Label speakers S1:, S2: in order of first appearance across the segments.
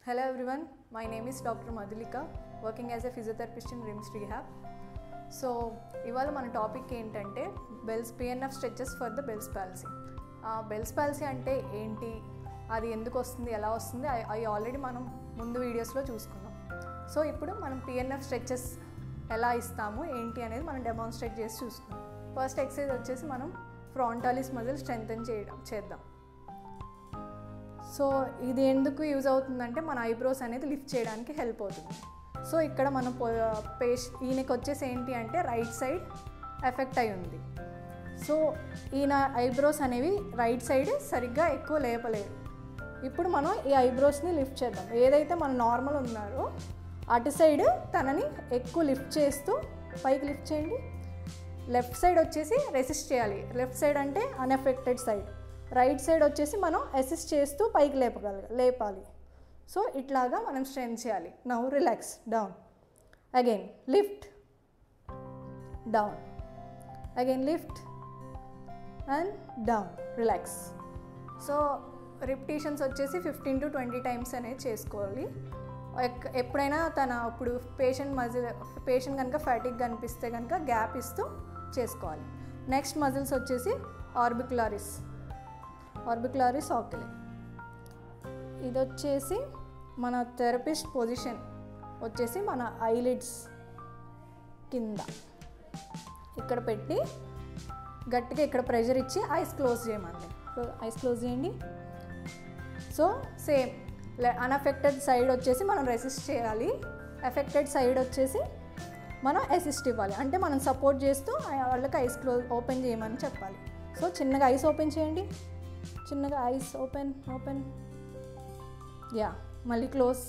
S1: Hello everyone, my name is Dr. Madhulika, working as a physiotherapist in RIMS Rehab. So ఇవాళ మన topic ఏంటంటే Bell's PNF stretches for the Bell's palsy Bell's palsy అంటే ఏంటి అది ఎందుకు వస్తుంది ఎలా వస్తుంది అవి అవి ఆల్రెడీ మనం ముందు వీడియోస్లో చూసుకున్నాం సో ఇప్పుడు మనం పిఎన్ఎఫ్ స్ట్రెచెస్ ఎలా ఇస్తాము ఏంటి అనేది మనం డెమాన్స్ట్రేట్ చేసి చూసుకున్నాం ఫస్ట్ ఎక్సర్సైజ్ వచ్చేసి మనం ఫ్రాంటాలిస్ మజిల్ స్ట్రెంగ్తన్ చేయడం చేద్దాం సో ఇది ఎందుకు యూజ్ అవుతుందంటే మన ఐబ్రోస్ అనేది లిఫ్ట్ చేయడానికి హెల్ప్ అవుతుంది సో ఇక్కడ మన పేష్ ఈయనకి వచ్చేసి ఏంటి అంటే రైట్ సైడ్ ఎఫెక్ట్ అయి ఉంది సో ఈయన ఐబ్రోస్ అనేవి రైట్ సైడ్ సరిగ్గా ఎక్కువ లేపలేరు ఇప్పుడు మనం ఈ ఐబ్రోస్ని లిఫ్ట్ చేద్దాం ఏదైతే మన నార్మల్ ఉన్నారో అటు సైడ్ తనని ఎక్కువ లిఫ్ట్ చేస్తూ పైకి లిఫ్ట్ చేయండి లెఫ్ట్ సైడ్ వచ్చేసి రెసిస్ట్ చేయాలి లెఫ్ట్ సైడ్ అంటే అన్ఎఫెక్టెడ్ సైడ్ రైట్ సైడ్ వచ్చేసి మనం అసిస్ట్ చేస్తూ పైకి లేపగల లేపాలి సో ఇట్లాగా మనం స్ట్రెంత్ చేయాలి now relax down again lift down again lift and down relax so repetitions వచ్చేసి ఫిఫ్టీన్ టు ట్వంటీ టైమ్స్ అనేది చేసుకోవాలి ఎక్- ఎప్పుడైనా తన ఇప్పుడు పేషెంట్ మజిల్ పేషెంట్ కనుక ఫ్యాటిక్ కనిపిస్తే కనుక గ్యాప్ ఇస్తూ చేసుకోవాలి నెక్స్ట్ మజిల్స్ వచ్చేసి ఆర్బిక్యులారిస్ ఆర్బిక్యులారిస్ ఆకిలే ఇది వచ్చేసి మన థెరపిస్ట్ పొజిషన్ వచ్చేసి మన ఐలిడ్స్ కింద ఇక్కడ పెట్టి గట్టిగా ఇక్కడ ప్రెషర్ ఇచ్చి ఐస్ క్లోజ్ చేయమండి ఐస్ క్లోజ్ చేయండి సో సేమ్ అన్అఫెక్టెడ్ సైడ్ వచ్చేసి మనం రెసిస్ట్ చేయాలి ఎఫెక్టెడ్ సైడ్ వచ్చేసి మనం అసిస్ట్ ఇవ్వాలి అంటే మనం సపోర్ట్ చేస్తూ వాళ్ళకి ఐస్ క్లోజ్ ఓపెన్ చేయమని చెప్పాలి సో చిన్నగా ఐస్ ఓపెన్ చేయండి చిన్నగా ఐస్ ఓపెన్ ఓపెన్ యా మళ్ళీ క్లోజ్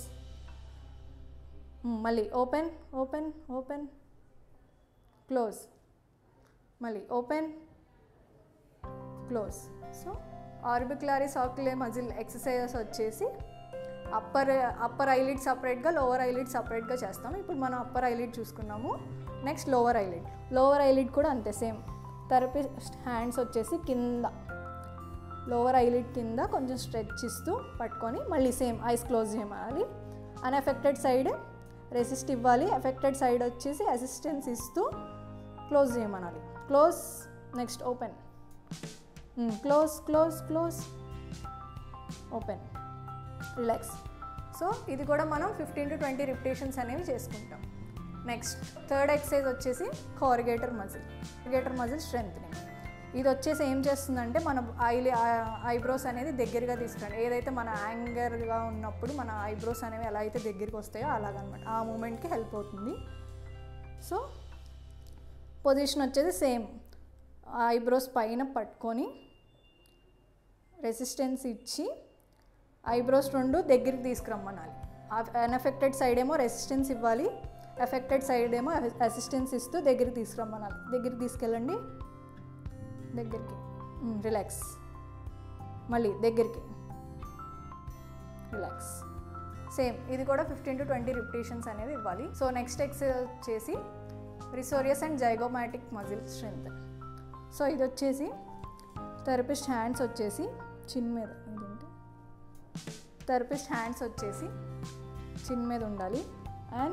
S1: మళ్ళీ ఓపెన్ ఓపెన్ ఓపెన్ క్లోజ్ మళ్ళీ open close so orbicularis oculi muscle exercises వచ్చేసి అప్పర్ అప్పర్ ఐలిడ్ సపరేట్గా లోవర్ ఐలిడ్ సపరేట్గా చేస్తాము ఇప్పుడు మనం అప్పర్ ఐలిడ్ చూసుకున్నాము next lower eyelid lower eyelid కూడా అంతే సేమ్ థెరపిస్ట్ హ్యాండ్స్ వచ్చేసి కింద లోవర్ ఐలిడ్ కింద కొంచెం స్ట్రెచ్ ఇస్తూ పట్టుకొని మళ్ళీ సేమ్ ఐస్ క్లోజ్ చేయమనాలి అన్ఎఫెక్టెడ్ సైడ్ రెసిస్ట్ ఇవ్వాలి ఎఫెక్టెడ్ సైడ్ వచ్చేసి అసిస్టెన్స్ ఇస్తూ క్లోజ్ చేయమనాలి close next open close close close open relax so ఇది కూడా మనం ఫిఫ్టీన్ టు ట్వంటీ రిపిటేషన్స్ అనేవి చేసుకుంటాం నెక్స్ట్ థర్డ్ ఎక్సర్సైజ్ వచ్చేసి corrugator muscle corrugator muscle strengthening ఇది వచ్చేసి ఏం చేస్తుందంటే మన ఐ ఐబ్రోస్ అనేది దగ్గరగా తీసుకురండి ఏదైతే మన యాంగర్గా ఉన్నప్పుడు మన ఐబ్రోస్ అనేవి ఎలా అయితే దగ్గరికి వస్తాయో అలాగనమాట ఆ మూమెంట్కి హెల్ప్ అవుతుంది సో పొజిషన్ వచ్చేసి సేమ్ ఐబ్రోస్ పైన పట్టుకొని రెసిస్టెన్స్ ఇచ్చి ఐబ్రోస్ రెండు దగ్గరికి తీసుకురమ్మనాలి అన్ఎఫెక్టెడ్ సైడ్ ఏమో రెసిస్టెన్స్ ఇవ్వాలి ఎఫెక్టెడ్ సైడ్ ఏమో అసిస్టెన్స్ ఇస్తూ దగ్గరికి తీసుకురమ్మనాలి దగ్గరికి తీసుకెళ్ళండి దగ్గరికి రిలాక్స్ మళ్ళీ దగ్గరికి రిలాక్స్ సేమ్ ఇది కూడా ఫిఫ్టీన్ టు ట్వంటీ రిపిటేషన్స్ అనేది ఇవ్వాలి సో నెక్స్ట్ ఎక్సర్సైజ్ వచ్చేసి risorius and zygomatic muscle strength so ఇది వచ్చేసి థెరపిస్ట్ హ్యాండ్స్ వచ్చేసి చిన్ మీద ఇదేంటి థెరపిస్ట్ హ్యాండ్స్ వచ్చేసి చిన్ మీద ఉండాలి అండ్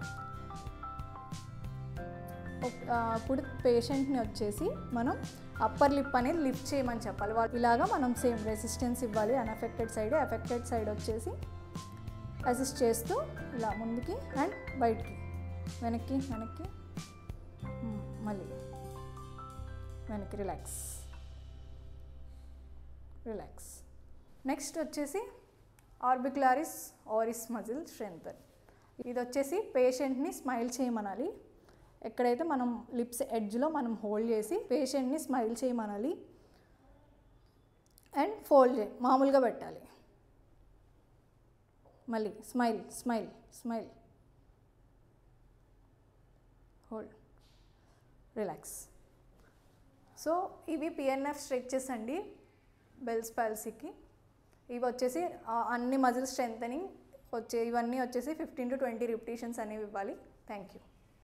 S1: ఇప్పుడు పేషెంట్ని వచ్చేసి మనం అప్పర్ లిప్ అనేది లిఫ్ట్ చేయమని చెప్పాలి వాళ్ళు ఇలాగా మనం సేమ్ రెసిస్టెన్స్ ఇవ్వాలి అన్ఎఫెక్టెడ్ సైడ్ ఎఫెక్టెడ్ సైడ్ వచ్చేసి అసిస్ట్ చేస్తూ ఇలా ముందుకి అండ్ బయటికి వెనక్కి వెనక్కి మ్, మళ్ళీ వెనక్కి రిలాక్స్ రిలాక్స్ నెక్స్ట్ వచ్చేసి ఆర్బిక్యులారిస్ ఆరిస్ మజిల్ స్ట్రెంగ్త్ ఇది వచ్చేసి పేషెంట్ని స్మైల్ చేయమనాలి ఎక్కడైతే మనం లిప్స్ ఎడ్జ్లో మనం హోల్డ్ చేసి పేషెంట్ని స్మైల్ చేయమనాలి అండ్ ఫోల్డ్ చేయ మామూలుగా పెట్టాలి మళ్ళీ smile smile smile hold relax so ఇవి పిఎన్ఎఫ్ స్ట్రెచెస్ అండి బెల్స్ పాలసీకి ఇవి వచ్చేసి ఆ, అన్ని మజిల్ స్ట్రెంగ్ వచ్చే ఇవన్నీ వచ్చేసి ఫిఫ్టీన్ టు ట్వంటీ రిపిటేషన్స్ అనేవి ఇవ్వాలి థ్యాంక్ యూ